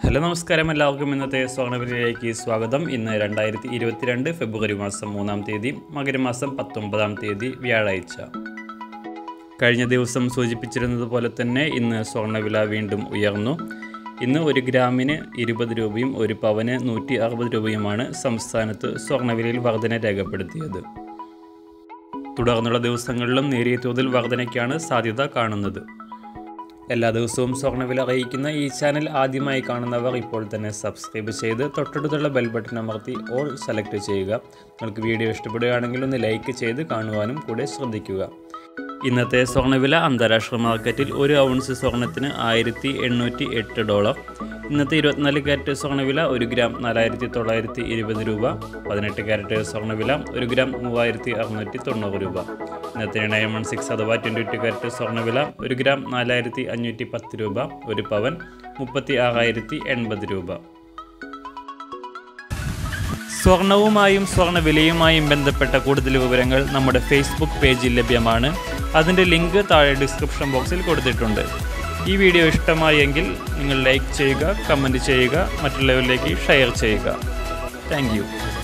hello നമസ്കാരം എല്ലാവർക്കും ഇന്നത്തെ സ്വർണ്ണവിലയിലേക്ക് സ്വാഗതം ഇന്ന് രണ്ടായിരത്തി ഇരുപത്തിരണ്ട് ഫെബ്രുവരി മാസം മൂന്നാം തീയതി മകരമാസം പത്തൊമ്പതാം തീയതി വ്യാഴാഴ്ച കഴിഞ്ഞ ദിവസം സൂചിപ്പിച്ചിരുന്നത് പോലെ തന്നെ ഇന്ന് സ്വർണ്ണവില വീണ്ടും ഉയർന്നു ഇന്ന് ഒരു ഗ്രാമിന് ഇരുപത് രൂപയും ഒരു പവന് നൂറ്റി അറുപത് രൂപയുമാണ് സംസ്ഥാനത്ത് സ്വർണ്ണവിലയിൽ വർധന രേഖപ്പെടുത്തിയത് തുടർന്നുള്ള ദിവസങ്ങളിലും നേരിയ തോതിൽ വർധനയ്ക്കാണ് സാധ്യത കാണുന്നത് എല്ലാ ദിവസവും സ്വർണ്ണവില അറിയിക്കുന്ന ഈ ചാനൽ ആദ്യമായി കാണുന്നവർ ഇപ്പോൾ തന്നെ സബ്സ്ക്രൈബ് ചെയ്ത് തൊട്ടടുത്തുള്ള ബെൽ ബട്ടൺ അമർത്തി ഓൾ സെലക്ട് ചെയ്യുക നിങ്ങൾക്ക് വീഡിയോ ഇഷ്ടപ്പെടുകയാണെങ്കിൽ ഒന്ന് ലൈക്ക് ചെയ്ത് കാണുവാനും കൂടെ ശ്രദ്ധിക്കുക ഇന്നത്തെ സ്വർണ്ണവില അന്താരാഷ്ട്ര മാർക്കറ്റിൽ ഒരു ഔൺസ് സ്വർണ്ണത്തിന് ആയിരത്തി എണ്ണൂറ്റി എട്ട് ഡോളർ ഇന്നത്തെ ഇരുപത്തിനാല് ക്യാരറ്റ് സ്വർണ്ണവില ഒരു ഗ്രാം നാലായിരത്തി തൊള്ളായിരത്തി ഇരുപത് രൂപ പതിനെട്ട് ക്യാരറ്റ് സ്വർണ്ണവില ഒരു ഗ്രാം മൂവായിരത്തി അറുന്നൂറ്റി തൊണ്ണൂറ് രൂപ ഇന്നത്തെ നയൻ വൺ സിക്സ് അഥവാ ട്വൻറ്റി ടു ക്യാരറ്റ് സ്വർണ്ണവില ഒരു ഗ്രാം നാലായിരത്തി അഞ്ഞൂറ്റി പത്ത് രൂപ ഒരു പവൻ മുപ്പത്തി ആറായിരത്തി എൺപത് രൂപ സ്വർണവുമായും സ്വർണ്ണവിലയുമായും ബന്ധപ്പെട്ട കൂടുതൽ വിവരങ്ങൾ നമ്മുടെ ഫേസ്ബുക്ക് പേജിൽ ലഭ്യമാണ് അതിൻ്റെ ലിങ്ക് താഴെ ഡിസ്ക്രിപ്ഷൻ ബോക്സിൽ കൊടുത്തിട്ടുണ്ട് ഈ വീഡിയോ ഇഷ്ടമായെങ്കിൽ നിങ്ങൾ ലൈക്ക് ചെയ്യുക കമൻറ്റ് ചെയ്യുക മറ്റുള്ളവരിലേക്ക് ഷെയർ ചെയ്യുക താങ്ക്